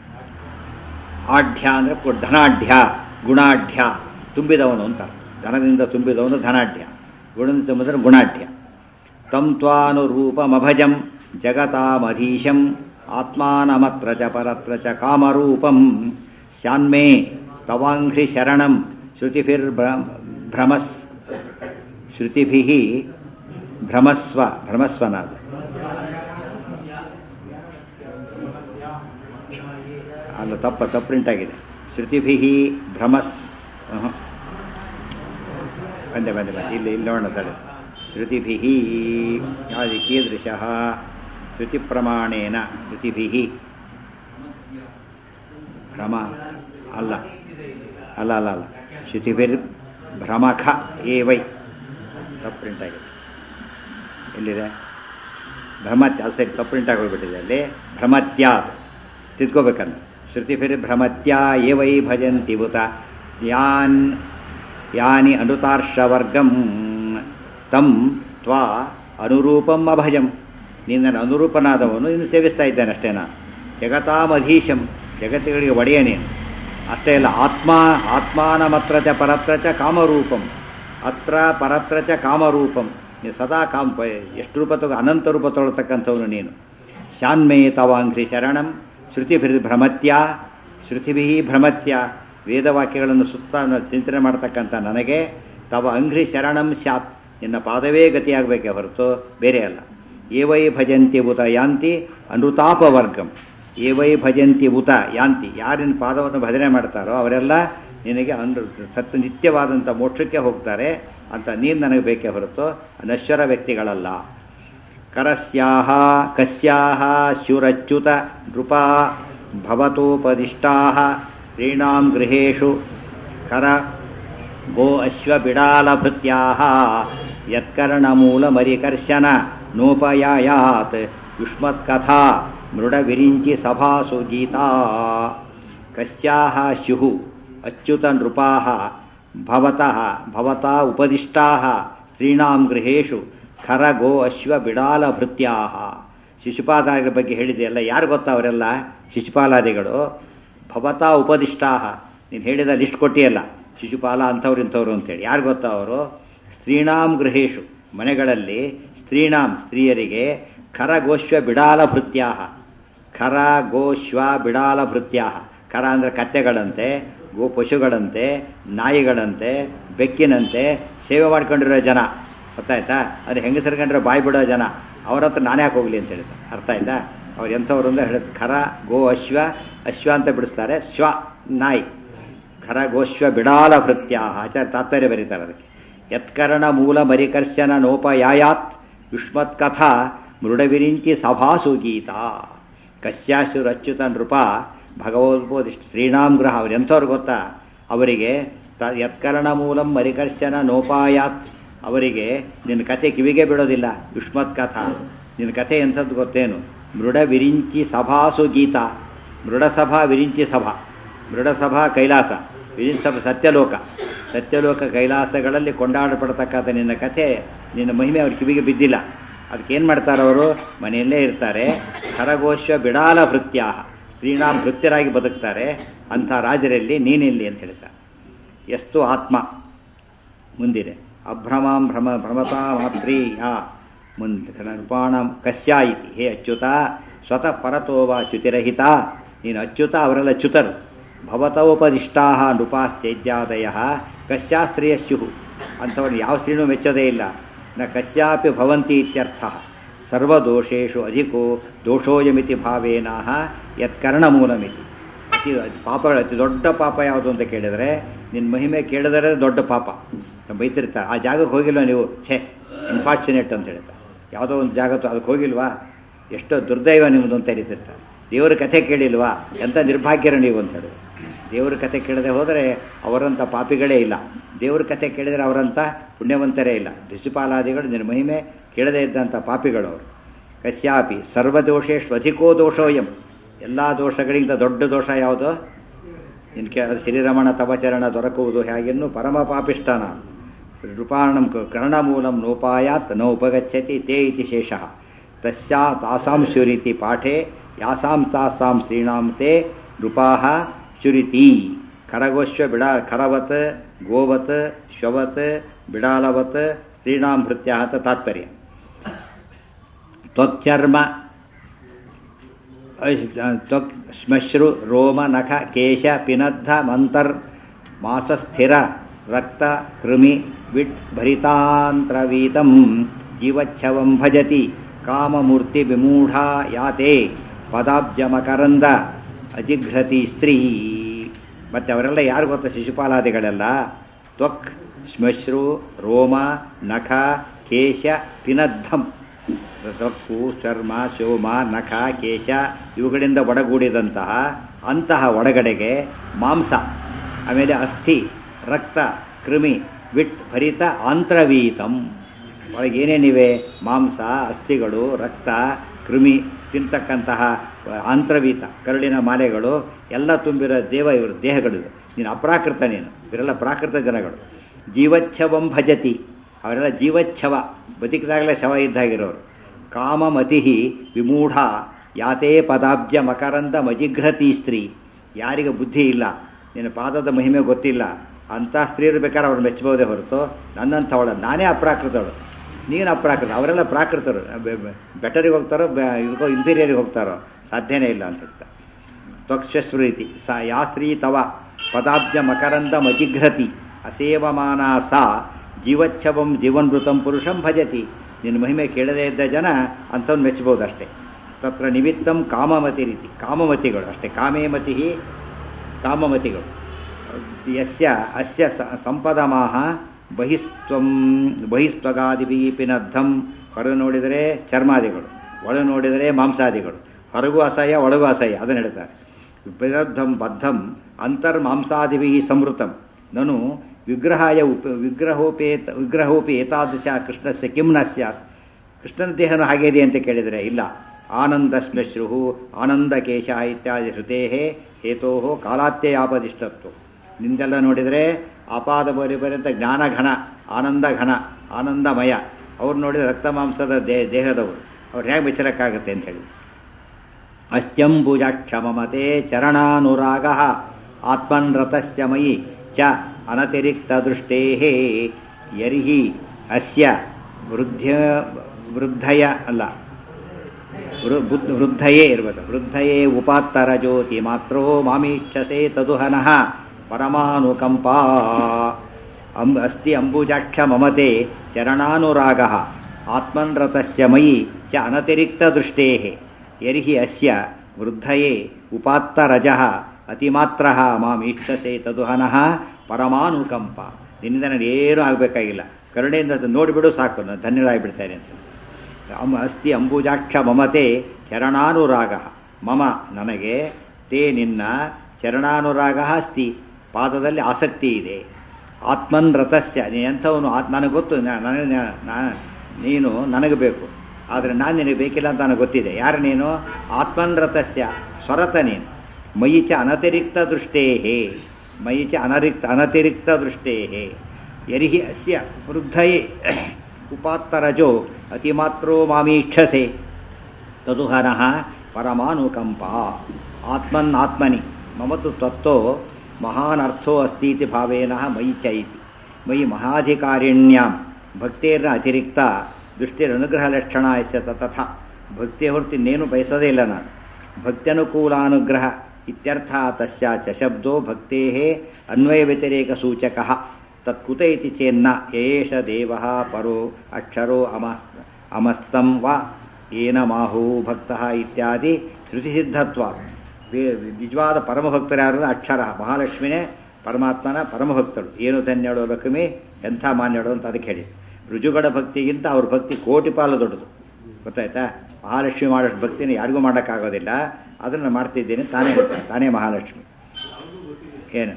ಆಢ್ಯ ಅಂದರೆ ಧನಾಢ್ಯ ಗುಣಾಢ್ಯ ತುಂಬಿದವನು ಅಂತ ಧನದಿಂದ ತುಂಬಿದವನು ಧನಾಢ್ಯ ಗುಣದಿಂದ ತುಂಬಿದ್ರೆ ಗುಣಾಢ್ಯ ತಂ ತ್ವಾನುರೂಪಮಭಜಂ ಜಗತಾಮಧೀಶಂ ಆತ್ಮಾನಮತ್ರ ಚ ಪರತ್ರ ಚ ಕಾಮರೂಪಂ ಶಾನ್ಮೇ ತವಾಂಘ್ರಿ ಶರಣಂ ಶ್ರುತಿಭಿರ್ಭ್ರಮಸ್ ಶ್ರುತಿಭಿಃ ಭ್ರಮಸ್ವ ಭ್ರಮಸ್ವನಾದ ಅಲ್ಲ ತಪ್ಪ ತಪ್ಪು ಪ್ರಿಂಟ್ ಆಗಿದೆ ಶ್ರುತಿಭಿ ಭ್ರಮಸ್ ಅಹಂ. ಬಂದೆ ಬಂದೆ ಬಂದೆ ಇಲ್ಲಿ ಇಲ್ಲಿ ನೋಡೋಣ ತಡೆ ಶ್ರುತಿಭಿ ಯಾವುದು ಕೀದೃಶ ಶ್ರುತಿ ಪ್ರಮಾಣೇನ ಶ್ರುತಿಭಿ ಭ್ರಮ ಅಲ್ಲ ಅಲ್ಲ ಅಲ್ಲ ಅಲ್ಲ ಶ್ರುತಿಭಿರ್ ಭ್ರಮಖ ಏ ವೈ ತಪ್ಪು ಪ್ರಿಂಟ್ ಆಗಿದೆ ಎಲ್ಲಿದೆ ಭ್ರಮತ್ಯ ಅದು ಸರಿ ತಪ್ಪು ಪ್ರಿಂಟ್ ಆಗೋಗ್ಬಿಟ್ಟಿದೆ ಅಲ್ಲಿ ಭ್ರಮತ್ಯ ತಿದ್ಕೋಬೇಕಂತ ಶ್ರುತಿಭಿರ್ ಭ್ರಮತ್ಯ ಏ ವೈ ಭಜಂತಿ ಬುತ ಯಾನ್ ಯಾನಿ ಅನುತಾರ್ಷವರ್ಗಂ ತಂ ತ್ವಾ ಅನುರೂಪಂ ಅಭಜಂ ನಿನ್ನ ಅನುರೂಪನಾದವನು ಇನ್ನು ಸೇವಿಸ್ತಾ ಇದ್ದಾನೆ ಅಷ್ಟೇ ನಾನು ಜಗತಾಮಧೀಶಂ ಜಗತ್ತುಗಳಿಗೆ ಒಡೆಯ ನೀನು ಅಷ್ಟೇ ಅಲ್ಲ ಆತ್ಮ ಆತ್ಮಾನಮತ್ರ ಚ ಪರತ್ರ ಚ ಕಾಮರೂಪಂ ಅತ್ರ ಪರತ್ರ ಚ ಕಾಮರೂಪಂ ನೀನು ಸದಾ ಕಾಮ ಎಷ್ಟು ರೂಪ ತಗೋ ಅನಂತ ರೂಪ ತೊಗೊಳ್ತಕ್ಕಂಥವನು ನೀನು ಶಾನ್ಮೇ ತವಾಂಘ್ರಿ ಶರಣಂ ಶ್ರುತಿಭಿರ್ ಭ್ರಮತ್ಯ ಶ್ರುತಿಭಿ ಭ್ರಮತ್ಯ ವೇದವಾಕ್ಯಗಳನ್ನು ಸುತ್ತ ಚಿಂತನೆ ಮಾಡ್ತಕ್ಕಂಥ ನನಗೆ ತವ ಅಂಘ್ರಿ ಶರಣಂ ಸ್ಯಾತ್ ನಿನ್ನ ಪಾದವೇ ಗತಿಯಾಗಬೇಕೇ ಹೊರತು ಬೇರೆ ಅಲ್ಲ ಏವೈ ಭಜಂತಿ ಉತ ಯಾಂತಿ ಅನುತಾಪವರ್ಗಂ ಏವೈ ಭಜಂತಿ ಉತ ಯಾಂತಿ ಯಾರಿನ ಪಾದವನ್ನು ಭಜನೆ ಮಾಡ್ತಾರೋ ಅವರೆಲ್ಲ ನಿನಗೆ ಅನು ಸತ್ತು ನಿತ್ಯವಾದಂಥ ಮೋಕ್ಷಕ್ಕೆ ಹೋಗ್ತಾರೆ ಅಂತ ನೀನು ನನಗೆ ಬೇಕೇ ಹೊರತು ನಶ್ವರ ವ್ಯಕ್ತಿಗಳಲ್ಲ ಕರಸ್ಯಾಹ ಕಸ್ಯಾಹ ಶೂರಚ್ಯುತ ನೃಪಾ ಭವತೋಪದಿಷ್ಟಾಹ ಸ್ತ್ರೀಣಾಂ ಗೃಹೇಷು ಕರ ಗೋ ಅಶ್ವಬಿಡಾಲಭೃತ್ಯಾಹ ಯತ್ಕರ್ಣಮೂಲಮರಿಕರ್ಶನ ನೋಪಯಾಯಾತ್ ಯುಷ್ಮತ್ಕಥಾ ಮೃಡವಿರಿಂಚಿ ಸಭಾಸು ಗೀತಾ ಕಸ್ಯಾಹ ಸ್ಯುಃ ಅಚ್ಯುತ ನೃಪಾಃ ಭವತಃ ಭವತಾ ಉಪದಿಷ್ಟಾಃ ಸ್ತ್ರೀಣಾಂ ಗೃಹೇಷು ಖರ ಗೋ ಅಶ್ವ ಬಿಡಾಲಭೃತ್ಯಾಹ ಶಿಶುಪಾಲಾದಿಗಳ ಬಗ್ಗೆ ಹೇಳಿದೆಯಲ್ಲ ಯಾರು ಗೊತ್ತಾ ಅವರೆಲ್ಲ ಶಿಶುಪಾಲಾದಿಗಳು ಭವತಾ ಉಪದಿಷ್ಟಾಹ ನೀನು ಹೇಳಿದ ಲಿಸ್ಟ್ ಕೊಟ್ಟಿಯಲ್ಲ ಶಿಶುಪಾಲ ಅಂಥವ್ರು ಇಂಥವ್ರು ಅಂತೇಳಿ ಯಾರು ಗೊತ್ತಾ ಅವರು ಸ್ತ್ರೀಣಾಂ ಗೃಹೇಶು ಮನೆಗಳಲ್ಲಿ ಸ್ತ್ರೀಣಾಂ ಸ್ತ್ರೀಯರಿಗೆ ಖರ ಗೋಶ್ವ ಬಿಡಾಲ ಭೃತ್ಯಾಹ ಖರ ಗೋಶ್ವ ಬಿಡಾಲ ಭೃತ್ಯಾಹ ಖರ ಅಂದರೆ ಕತ್ತೆಗಳಂತೆ ಗೋ ಪಶುಗಳಂತೆ ನಾಯಿಗಳಂತೆ ಬೆಕ್ಕಿನಂತೆ ಸೇವೆ ಮಾಡ್ಕೊಂಡಿರೋ ಜನ ಗೊತ್ತಾಯ್ತಾ ಅದು ಹೆಂಗಸರ್ಕೊಂಡ್ರೆ ಬಾಯಿ ಬಿಡೋ ಜನ ಅವ್ರ ಹತ್ರ ನಾನೇ ಯಾಕೆ ಹೋಗ್ಲಿ ಅಂತ ಹೇಳ್ತಾರೆ ಅರ್ಥ ಆಯ್ತಾ ಅವ್ರು ಎಂಥವ್ರು ಅಂದ್ರೆ ಹೇಳಿದ್ ಖರ ಗೋ ಅಶ್ವ ಅಶ್ವ ಅಂತ ಬಿಡಿಸ್ತಾರೆ ಶ್ವ ನಾಯಿ ಖರ ಗೋಶ್ವ ಬಿಡಾಲ ಭೃತ್ಯಾಹ ಆಚಾರ್ಯ ತಾತ್ಪರ್ಯ ಬರೀತಾರೆ ಅದಕ್ಕೆ ಯತ್ಕರ್ಣ ಮೂಲ ಮರಿಕರ್ಶನ ನೋಪಯಾಯಾತ್ ಯುಷ್ಮತ್ ಕಥಾ ಮೃಡವಿರಿಂಚಿ ಸಭಾಸು ಗೀತಾ ಕಶ್ಯಾಶುರಚ್ಯುತ ನೃಪ ಭಗವದ್ಬೋಧಿಷ್ಠ ಶ್ರೀಣಾಂ ಗ್ರಹ ಅವ್ರು ಎಂಥವ್ರು ಗೊತ್ತಾ ಅವರಿಗೆ ತ ಯತ್ಕರ್ಣ ಮೂಲಂ ಮರಿಕರ್ಶನ ನೋಪಾಯಾತ್ ಅವರಿಗೆ ನಿನ್ನ ಕಥೆ ಕಿವಿಗೆ ಬಿಡೋದಿಲ್ಲ ಯುಷ್ಮತ್ ಕಥಾ ನಿನ್ನ ಕಥೆ ಎಂಥದ್ದು ಗೊತ್ತೇನು ಮೃಡ ವಿರಿಂಚಿ ಸಭಾಸು ಗೀತಾ ಮೃಡಸಭಾ ವಿರಿಂಚಿ ಸಭಾ ಮೃಡಸಭಾ ಕೈಲಾಸ ವಿರಿಂಚ ಸಭಾ ಸತ್ಯಲೋಕ ಸತ್ಯಲೋಕ ಕೈಲಾಸಗಳಲ್ಲಿ ಕೊಂಡಾಡಪಡ್ತಕ್ಕಂಥ ನಿನ್ನ ಕಥೆ ನಿನ್ನ ಮಹಿಮೆ ಅವ್ರ ಕಿವಿಗೆ ಬಿದ್ದಿಲ್ಲ ಅದಕ್ಕೆ ಏನು ಮಾಡ್ತಾರೆ ಅವರು ಮನೆಯಲ್ಲೇ ಇರ್ತಾರೆ ಖರಗೋಶ್ವ ಬಿಡಾಲ ಭೃತ್ಯಾಹ ಸ್ತ್ರೀಣಾಂ ಭೃತ್ಯರಾಗಿ ಬದುಕ್ತಾರೆ ಅಂಥ ರಾಜರಲ್ಲಿ ನೀನಿಲ್ಲಿ ಅಂತ ಹೇಳ್ತಾರೆ ಎಷ್ಟು ಆತ್ಮ ಮುಂದಿದೆ ಅಭ್ರಮಾಂ ಭ್ರಮ ಭ್ರಮತಾ ಮಾತ್ರೀ ಯಾ ಮುಂದೆ ನೃಪಾಣ ಕಸ್ಯ ಇತಿ ಹೇ ಅಚ್ಯುತ ಸ್ವತಃ ಪರತೋವ ಚ್ಯುತಿರಹಿತ ನೀನು ಅಚ್ಯುತ ಅವರೆಲ್ಲ ಚ್ಯುತರು ಭವತೋಪದಿಷ್ಟಾ ನೃಪಾಶ್ಚೈತ್ಯಾದಯ ಕಸ್ಯಾ ಸ್ತ್ರೀಯ ಸ್ಯು ಅಂಥವ್ರು ಯಾವ ಸ್ತ್ರೀನೂ ಮೆಚ್ಚೋದೇ ಇಲ್ಲ ನ ಕಸ್ಯಾಪಿ ಭವಂತಿ ಇತ್ಯರ್ಥ ಸರ್ವದೋಷೇಷು ಅಧಿಕೋ ದೋಷೋಯಮಿತಿ ಭಾವೇನಾಹ ಯತ್ಕರ್ಣಮೂಲಮಿತಿ ಅತಿ ಪಾಪಗಳು ಅತಿ ದೊಡ್ಡ ಪಾಪ ಯಾವುದು ಅಂತ ಕೇಳಿದರೆ ನಿನ್ನ ಮಹಿಮೆ ಕೇಳಿದರೆ ದೊಡ್ಡ ಪಾಪ ಬೈತಿರ್ತಾರೆ ಆ ಜಾಗಕ್ಕೆ ಹೋಗಿಲ್ವಾ ನೀವು ಛೇ ಇನ್ಫಾರ್ಚುನೇಟ್ ಅಂತ ಹೇಳ್ತಾರೆ ಯಾವುದೋ ಒಂದು ಜಾಗ ಅದಕ್ಕೆ ಹೋಗಿಲ್ವಾ ಎಷ್ಟೋ ದುರ್ದೈವ ನಿಮ್ಮದು ಅಂತ ಹೇಳ್ತಿರ್ತಾರೆ ದೇವರ ಕಥೆ ಕೇಳಿಲ್ವಾ ಎಂಥ ನಿರ್ಭಾಗ್ಯರು ನೀವು ಅಂತ ಹೇಳಿ ದೇವರ ಕಥೆ ಕೇಳದೆ ಹೋದರೆ ಅವರಂಥ ಪಾಪಿಗಳೇ ಇಲ್ಲ ದೇವರ ಕಥೆ ಕೇಳಿದರೆ ಅವರಂಥ ಪುಣ್ಯವಂತರೇ ಇಲ್ಲ ಋಷಿಪಾಲಾದಿಗಳು ನಿನ್ನ ಮಹಿಮೆ ಕೇಳದೇ ಇದ್ದಂಥ ಪಾಪಿಗಳು ಅವರು ಕಶ್ಯಾಪಿ ಸರ್ವದೋಷೇಶು ಅಧಿಕೋ ದೋಷೋಯಂ ಎಲ್ಲ ದೋಷಗಳಿಗಿಂತ ದೊಡ್ಡ ದೋಷ ಯಾವುದು ನಿನ್ನ ಕೆ ಶ್ರೀರಮಣ ತಪಚರಣ ದೊರಕುವುದು ಹೇಗೆನ್ನು ಪರಮ ಪಾಪಿಷ್ಠನ ನೃಪಾಣಂ ಕರ್ಣಮೂಲಂ ನೋಪಾಯಾತ್ ನ ಉಪಗಚ್ಚತಿ ತೇ ಇತಿ ಶೇಷಃ ತಸ್ಯಾ ತಾಸಾಂ ಶುರಿತಿ ಪಾಠೆ ಯಾಸಾಂ ತಾಸಾಂ ಸ್ತ್ರೀಣಾಂ ತೇ ನೃಪಾಹ ಶುರಿತಿ ಖರಗೋಶ್ವ ಬಿಡಾ ಖರವತ್ ಗೋವತ್ ಶ್ವವತ್ ಬಿಡಾಲವತ್ ಸ್ತ್ರೀಣಾಂ ಭೃತ್ಯ ಅಂತ ತಾತ್ಪರ್ಯ ತ್ವಕ್ಚರ್ಮ ತ್ವಕ್ ಶ್ಮಶ್ರು ರೋಮ ನಖ ಕೇಶ ಪಿನದ್ಧ ಮಂತರ್ ಮಾಸಸ್ಥಿರ ರಕ್ತ ಕೃಮಿ ವಿಟ್ ಭರಿತಾಂತ್ರವೀತಂ ಜೀವಚ್ಛವಂ ಭಜತಿ ಕಾಮಮೂರ್ತಿ ವಿಮೂಢಾ ಯಾತೆ ಪದಾಬ್ಜಮಕರಂದ ಅಜಿಘ್ರತಿ ಸ್ತ್ರೀ ಮತ್ತು ಅವರೆಲ್ಲ ಯಾರು ಗೊತ್ತಾ ಶಿಶುಪಾಲಾದಿಗಳೆಲ್ಲ ತ್ವಕ್ ಶ್ಮಶ್ರು ರೋಮ ನಖ ಕೇಶ ಪಿನದ್ಧಂ ತ್ವಕ್ಕು ಚರ್ಮ ಶೋಮ ನಖ ಕೇಶ ಇವುಗಳಿಂದ ಒಡಗೂಡಿದಂತಹ ಅಂತಹ ಒಳಗಡೆಗೆ ಮಾಂಸ ಆಮೇಲೆ ಅಸ್ಥಿ ರಕ್ತ ಕೃಮಿ ವಿಟ್ ಭರಿತ ಆಂತ್ರವೀತಂ ಒಳಗೆ ಏನೇನಿವೆ ಮಾಂಸ ಅಸ್ಥಿಗಳು ರಕ್ತ ಕೃಮಿ ತಿಂತಕ್ಕಂತಹ ಆಂತ್ರವೀತ ಕರುಳಿನ ಮಾಲೆಗಳು ಎಲ್ಲ ತುಂಬಿರೋ ದೇವ ಇವರು ದೇಹಗಳು ನೀನು ಅಪ್ರಾಕೃತ ನೀನು ಇವರೆಲ್ಲ ಪ್ರಾಕೃತ ಜನಗಳು ಜೀವಚ್ಛವಂ ಭಜತಿ ಅವರೆಲ್ಲ ಜೀವಚ್ಛವ ಬದುಕಿದಾಗಲೇ ಶವ ಇದ್ದಾಗಿರೋರು ಕಾಮಮತಿ ವಿಮೂಢ ಯಾತೇ ಪದಾಬ್ಜ ಮಕರಂದ ಮಜಿಘ್ರತಿ ಸ್ತ್ರೀ ಯಾರಿಗೆ ಬುದ್ಧಿ ಇಲ್ಲ ನಿನ್ನ ಪಾದದ ಮಹಿಮೆ ಗೊತ್ತಿಲ್ಲ ಅಂಥ ಸ್ತ್ರೀಯರು ಬೇಕಾದ್ರೆ ಅವ್ರು ಮೆಚ್ಚಬಹುದೇ ಹೊರತು ನನ್ನಂಥವಳ ನಾನೇ ಅಪ್ರಾಕೃತವಳು ನೀನು ಅಪ್ರಾಕೃತ ಅವರೆಲ್ಲ ಪ್ರಾಕೃತರು ಬೆಟರಿಗೆ ಹೋಗ್ತಾರೋ ಇದಕ್ಕೋ ಇಂಪೀರಿಯರಿಗೆ ಹೋಗ್ತಾರೋ ಸಾಧ್ಯನೇ ಇಲ್ಲ ಅಂತ ಹೇಳ್ತಾರೆ ತ್ವಕ್ಷಸ್ವರೀತಿ ಸ ಯಾ ಸ್ತ್ರೀ ತವ ಪದಾಬ್ಜ ಮಕರಂದ ಮಜಿಘ್ರತಿ ಅಸೇವಮಾನ ಸಾ ಜೀವಚ್ಛವಂ ಜೀವನ್ಮೃತಂ ಪುರುಷಂ ಭಜತಿ ನಿನ್ನ ಮಹಿಮೆ ಕೇಳದೇ ಇದ್ದ ಜನ ಅಂಥವ್ನು ಮೆಚ್ಚಬಹುದು ಅಷ್ಟೇ ತತ್ರ ನಿಮಿತ್ತಂ ಕಾಮಮತಿ ರೀತಿ ಕಾಮಮತಿಗಳು ಅಷ್ಟೇ ಕಾಮೇಮತಿ ಕಾಮಮತಿಗಳು ಯಸ್ಯ ಅಸ್ಯ ಸಂಪದಮಾಹ ಬಹಿಸ್ತ್ವಂ ಬಹಿಸ್ತ್ವಗಾದಿಭಿ ಪಿನದ್ಧಂ ಹೊರ ನೋಡಿದರೆ ಚರ್ಮಾದಿಗಳು ಒಳ ನೋಡಿದರೆ ಮಾಂಸಾದಿಗಳು ಹೊರಗೂ ಅಸಹ್ಯ ಒಳಗೂ ಅಸಹ್ಯ ಅದನ್ನು ಹೇಳ್ತಾರೆ ಪಿನದ್ಧಂ ಬದ್ಧಂ ಅಂತರ್ಮಾಂಸಾದಿಭಿ ಸಂವೃತಂ ನನು ವಿಗ್ರಹಾಯ ಉಪ ವಿಗ್ರಹೋಪೇತ ವಿಗ್ರಹೋಪಿ ಏತಾದೃಶ ಕೃಷ್ಣಸ್ಯ ಕಿಂ ನ ಸ್ಯಾತ್ ಕೃಷ್ಣನ ದೇಹನು ಹಾಗೇದೆ ಅಂತ ಕೇಳಿದರೆ ಇಲ್ಲ ಆನಂದ ಶ್ಮಶ್ರು ಆನಂದ ಕೇಶ ಇತ್ಯಾದಿ ಶ್ರುತೇ ಹೇತೋ ಕಾಲಾತ್ಯಯಾಪದಿಷ್ಟತ್ವ ನಿಂದೆಲ್ಲ ನೋಡಿದರೆ ಅಪಾದ ಬರಿ ಬರೆಂತ ಜ್ಞಾನಘನ ಆನಂದ ಘನ ಆನಂದಮಯ ಅವ್ರು ನೋಡಿದರೆ ರಕ್ತ ಮಾಂಸದ ದೇ ದೇಹದವರು ಅವ್ರು ಹೇಗೆ ಮೆಚ್ಚಲಕ್ಕಾಗತ್ತೆ ಅಂತ ಹೇಳಿ ಅಸ್ತ್ಯಂಬುಜಾಕ್ಷಮಮತೆ ಚರಣಾನುರಾಗ ಆತ್ಮನ್ ರಥಸ್ಯ ಮಯಿ ಚ ಅನತಿರಿಕ್ತದೃಷ್ಟೇ ಯರ್ಹಿ ಅಸ್ಯ ವೃದ್ಧ ವೃದ್ಧಯ ಅಲ್ಲ ವೃದ್ಧಯೇ ಇರ್ಬೇಕು ವೃದ್ಧಯೇ ಉಪಾತ್ತರ ಜ್ಯೋತಿ ಮಾತ್ರೋ ಮಾಮೀಕ್ಷಸೆ ತದುಹನಃ ಪರಮಾನುಕಂಪಾ ಅಂ ಅಸ್ತಿ ಅಂಬುಜಾಕ್ಷ ಮಮತೆ ಚರಣಾನುರಾಗ ಆತ್ಮನ್ ರಥಸ್ಯ ಮಯಿ ಚ ಅನತಿರಿಕ್ತದೃಷ್ಟೇ ಯರ್ಹಿ ಅಸ್ಯ ವೃದ್ಧಯೇ ಉಪಾತ್ತರಜ ಅತಿಮಾತ್ರ ಮಾಮೀಕ್ಷಸೆ ತದುಹನಃ ಪರಮಾನುಕಂಪ ನಿನ್ನಿಂದ ನಾನು ಏನೂ ಆಗಬೇಕಾಗಿಲ್ಲ ಕರುಣೆಯಿಂದ ನೋಡಿಬಿಡು ಸಾಕು ನಾನು ಧನ್ಯಳಾಗಿಬಿಡ್ತೇನೆ ಅಂತ ಅಮ್ ಅಸ್ತಿ ಅಂಬುಜಾಕ್ಷ ಮಮತೆ ಚರಣಾನುರಾಗ ಮಮ ನನಗೆ ತೇ ನಿನ್ನ ಚರಣಾನುರಾಗ ಅಸ್ತಿ ಪಾದದಲ್ಲಿ ಆಸಕ್ತಿ ಇದೆ ಆತ್ಮನ್ ರಥಸ್ಯ ನೀ ಎಂಥವನು ಆತ್ ನನಗೆ ಗೊತ್ತು ನನಗೆ ನೀನು ನನಗೆ ಬೇಕು ಆದರೆ ನಾನು ನಿನಗೆ ಬೇಕಿಲ್ಲ ಅಂತ ನನಗೆ ಗೊತ್ತಿದೆ ಯಾರು ನೀನು ಆತ್ಮನ್ ರಥಸ್ಯ ಸ್ವರತ ನೀನು ಮಯಿ ಚ ಅನತಿರಿಕ್ತ ದೃಷ್ಟೇ ಮಯಿ ಚ ಅನರಿಕ್ತ ಅನತಿರಿಕ್ತ ದೃಷ್ಟೇ ಯರ್ಹಿ ಅಸ್ಯ ವೃದ್ಧಯೇ ಉಪಾತ್ತರಜೋ ಅತಿಮಾತ್ರೋ ಮಾಮೀಕ್ಷಸೆ ತದುಹರಃ ಪರಮಾನುಕಂಪ ಆತ್ಮನ್ನಾತ್ಮನಿ ಮಮತು ತತ್ತೋ ಮಹಾನ್ ಅರ್ಥೋ ಅಸ್ತೀತಿ ಭಾವೇನ ಮಯಿ ಚ ಇತಿ ಮಯಿ ಮಹಾಧಿಕಾರಿಣ್ಯಾಂ ಭಕ್ತಿಯರ ಅತಿರಿಕ್ತ ದೃಷ್ಟಿರನುಗ್ರಹ ಲಕ್ಷಣ ಎಸ್ಯ ತಥಾ ಭಕ್ತಿಯ ಹೊರತು ಇನ್ನೇನು ಬಯಸೋದೇ ಇಲ್ಲ ನಾನು ಭಕ್ತ್ಯನುಕೂಲಾನುಗ್ರಹ ಇತ್ಯರ್ಥ ತಸ್ಯ ಚ ಶಬ್ದೋ ಭಕ್ತೇ ಅನ್ವಯ ವ್ಯತಿರೇಕ ಸೂಚಕ ತತ್ಕುತ ಇತಿ ಚೇನ್ನ ಏಷ ದೇವ ಪರೋ ಅಕ್ಷರೋ ಅಮಸ್ ಅಮಸ್ತಂ ವಾ ಏನ ಮಾಹು ಭಕ್ತ ಇತ್ಯಾದಿ ಶ್ರುತಿಸಿದ್ಧತ್ವ ನಿಜವಾದ ಪರಮಭಕ್ತರು ಯಾರು ಅಕ್ಷರ ಮಹಾಲಕ್ಷ್ಮಿನೇ ಪರಮಾತ್ಮನ ಪರಮಭಕ್ತರು ಏನು ಧನ್ಯಳು ಲಕ್ಷ್ಮಿ ಎಂಥ ಮಾನ್ಯಳು ಅಂತ ಅದಕ್ಕೆ ಹೇಳಿ ರುಜುಗಡ ಭಕ್ತಿಗಿಂತ ಅವ್ರ ಭಕ್ತಿ ಕೋಟಿ ಪಾಲು ದೊಡ್ಡದು ಗೊತ್ತಾಯ್ತಾ ಮಹಾಲಕ್ಷ್ಮಿ ಮಾಡೋಷ್ಟು ಭಕ್ತಿನ ಯಾರಿಗೂ ಮಾಡೋಕ್ಕಾಗೋದಿಲ್ಲ ಅದನ್ನು ಮಾಡ್ತಿದ್ದೇನೆ ತಾನೇ ಹೇಳ್ತಾನೆ ತಾನೇ ಮಹಾಲಕ್ಷ್ಮಿ ಏನು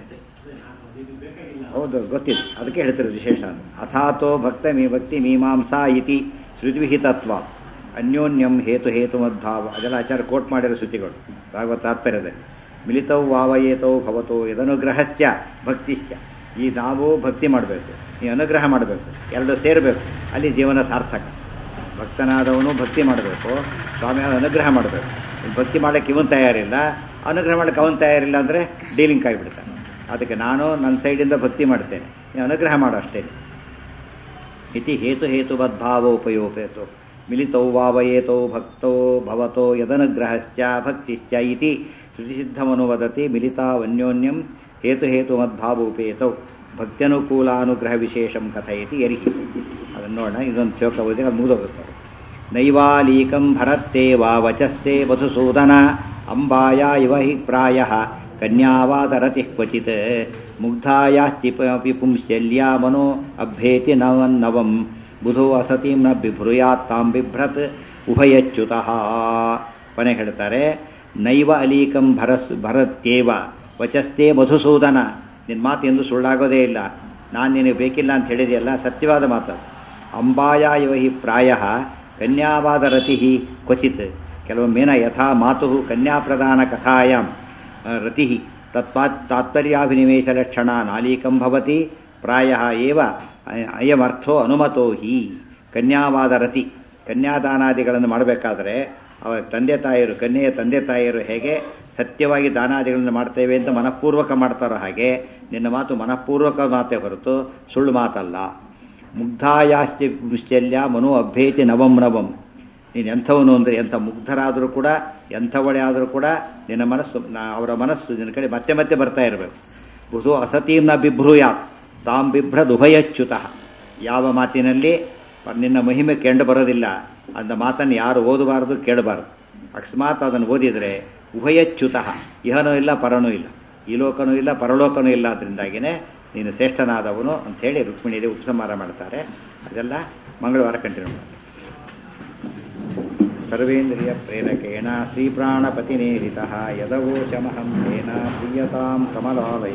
ಹೌದು ಗೊತ್ತಿದೆ ಅದಕ್ಕೆ ಹೇಳ್ತಿರೋದು ವಿಶೇಷ ಅಂತ ಅಥಾತೋ ಭಕ್ತ ಮೀ ಭಕ್ತಿ ಮೀಮಾಂಸಾ ಇತಿ ಶ್ರುತಿವಿಹಿತತ್ವ ಅನ್ಯೋನ್ಯಂ ಹೇತು ಹೇತು ಮದ್ಭಾವ ಅದೆಲ್ಲ ಆಚಾರ ಕೋಟ್ ಮಾಡಿರೋ ಶ್ರುತಿಗಳು ಭಾಗವತ ತಾತ್ಪರ್ಯದಲ್ಲಿ ಮಿಲಿತವು ವಾವಯೇತವು ಭವತೋ ಇದನುಗ್ರಹಶ್ಚ ಭಕ್ತಿಶ್ಚ ಈ ನಾವು ಭಕ್ತಿ ಮಾಡಬೇಕು ಈ ಅನುಗ್ರಹ ಮಾಡಬೇಕು ಎರಡು ಸೇರಬೇಕು ಅಲ್ಲಿ ಜೀವನ ಸಾರ್ಥಕ ಭಕ್ತನಾದವನು ಭಕ್ತಿ ಮಾಡಬೇಕು ಸ್ವಾಮಿ ಅನುಗ್ರಹ ಮಾಡಬೇಕು ಭಕ್ತಿ ಮಾಡೋಕ್ಕೆ ಇವನು ತಯಾರಿಲ್ಲ ಅನುಗ್ರಹ ಮಾಡೋಕ್ಕೆ ಅವನು ತಯಾರಿಲ್ಲ ಅಂದರೆ ಡೀಲಿಂಗ್ ಆಗಿಬಿಡ್ತಾನೆ ಅದಕ್ಕೆ ನಾನು ನನ್ನ ಸೈಡಿಂದ ಭಕ್ತಿ ಮಾಡ್ತೇನೆ ನೀವು ಅನುಗ್ರಹ ಮಾಡು ಅಷ್ಟೇ ಇತಿ ಹೇತು ಹೇತುಬದ್ಭಾವೋಪಯೋಪೇತು ಮಿಲಿತೌ ವಾವಯೇತೌ ಭಕ್ತೋ ಭವತೋ ಯದನುಗ್ರಹಶ್ಚ ಭಕ್ತಿಶ್ಚ ಇತಿ ಶ್ರುತಿಸಿದ್ಧಮನು ವದತಿ ಮಿಲಿತಾವನ್ಯೋನ್ಯಂ ಹೇತು ಹೇತುಮದ್ಭಾವೋಪೇತೌ ಭಕ್ತ್ಯನುಕೂಲಾನುಗ್ರಹ ವಿಶೇಷಂ ಕಥಯತಿ ಯರ್ಹಿ ಅದನ್ನು ನೋಡೋಣ ಇದೊಂದು ಶ್ಲೋಕ ಓದಿ ಅದು ಮುಗಿದೋಗುತ್ತೆ ನೈವಾಲೀಕಂ ಭರತ್ತೇ ವಾ ವಚಸ್ತೆ ವಸುಸೂದನ ಅಂಬಾಯ ಇವ ಹಿ ಪ್ರಾಯ ಕನ್ಯಾವಾದರತಿ ಕ್ವಚಿತ್ ಮುಗ್ಧಾಯಾಸ್ತಿ ಪಿ ಪುಂಶಲ್ಯ ಮನೋ ಅಭ್ಯೇತಿ ನವನ್ನವಂ ಬುಧೋ ಅಸತೀಂ ನ ಬಿಭ್ರುಯಾತ್ ತಾಂ ಬಿಭ್ರತ್ ಉಭಯಚ್ಯುತಃ ಕೊನೆ ಹೇಳ್ತಾರೆ ನೈವ ಅಲೀಕಂ ಭರಸ್ ಭರತ್ಯೇವ ವಚಸ್ತೆ ಮಧುಸೂದನ ನಿನ್ನ ಮಾತು ಎಂದು ಸುಳ್ಳಾಗೋದೇ ಇಲ್ಲ ನಾನು ನಿನಗೆ ಬೇಕಿಲ್ಲ ಅಂತ ಹೇಳಿದೆಯಲ್ಲ ಸತ್ಯವಾದ ಮಾತು ಅಂಬಾಯ ಇವ ಹಿ ಪ್ರಾಯ ಕನ್ಯಾವಾದ ರತಿ ಕ್ವಚಿತ್ ಕೆಲವೊಮ್ಮೇನ ಯಥಾ ಮಾತು ಕನ್ಯಾಪ್ರಧಾನ ಕಥಾಯಾಂ ರತಿ ತತ್ವಾ ತಾತ್ಪರ್ಯಾಭಿನಿವೇಶ ಲಕ್ಷಣ ನಾಲೀಕಂ ಭವತಿ ಪ್ರಾಯ ಏವ ಅಯಮರ್ಥೋ ಅನುಮತೋ ಹಿ ಕನ್ಯಾವಾದ ರತಿ ಕನ್ಯಾದಾನಾದಿಗಳನ್ನು ಮಾಡಬೇಕಾದ್ರೆ ಅವ ತಂದೆ ತಾಯಿಯರು ಕನ್ಯೆಯ ತಂದೆ ತಾಯಿಯರು ಹೇಗೆ ಸತ್ಯವಾಗಿ ದಾನಾದಿಗಳನ್ನು ಮಾಡ್ತೇವೆ ಅಂತ ಮನಃಪೂರ್ವಕ ಮಾಡ್ತಾರೋ ಹಾಗೆ ನಿನ್ನ ಮಾತು ಮನಃಪೂರ್ವಕ ಮಾತೇ ಹೊರತು ಸುಳ್ಳು ಮಾತಲ್ಲ ಮುಗ್ಧಾಯಾಸ್ತಿ ಮುಶ್ಚಲ್ಯ ಮನೋ ಅಭ್ಯೇತಿ ನವಂ ನವಂ ನೀನು ಎಂಥವನು ಅಂದರೆ ಎಂಥ ಮುಗ್ಧರಾದರೂ ಕೂಡ ಎಂಥವಳೆ ಆದರೂ ಕೂಡ ನಿನ್ನ ಮನಸ್ಸು ಅವರ ಮನಸ್ಸು ನಿನ್ನ ಕಡೆ ಮತ್ತೆ ಮತ್ತೆ ಬರ್ತಾ ಇರಬೇಕು ಬುಧು ಅಸತೀಂನ ಬಿಭ್ರೂಯಾತ್ ತಾಂ ಬಿಭ್ರದ್ ಉಭಯಚ್ಯುತಃ ಯಾವ ಮಾತಿನಲ್ಲಿ ನಿನ್ನ ಮಹಿಮೆ ಕೆಂಡು ಬರೋದಿಲ್ಲ ಅಂದ ಮಾತನ್ನು ಯಾರು ಓದಬಾರದು ಕೇಳಬಾರದು ಅಕಸ್ಮಾತ್ ಅದನ್ನು ಓದಿದರೆ ಉಭಯಚ್ಯುತಃ ಇಹನೂ ಇಲ್ಲ ಪರನೂ ಇಲ್ಲ ಈ ಲೋಕನೂ ಇಲ್ಲ ಪರಲೋಕನೂ ಇಲ್ಲ ಅದರಿಂದಾಗಿಯೇ ನೀನು ಶ್ರೇಷ್ಠನಾದವನು ಅಂಥೇಳಿ ರುಕ್ಮಿಣಿಯಲ್ಲಿ ಉಪಸಂಹಾರ ಮಾಡ್ತಾರೆ ಅದೆಲ್ಲ ಮಂಗಳವಾರ ಕಂಟಿನ್ಯೂ ಮಾಡ್ತಾರೆ ಸರ್ವೇಂದ್ರಿಯ ಪ್ರೇರಕೇಣ ಶ್ರೀಪ್ರಾಣಪತಿನೇರಿತ ಯದವೋಚಮಹಂ ತೇನ ಪ್ರಿಯತಾಂ ಕಮಲಾಲಯ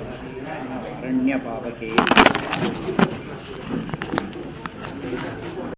ಅರಣ್ಯ ಪಾವಕೆ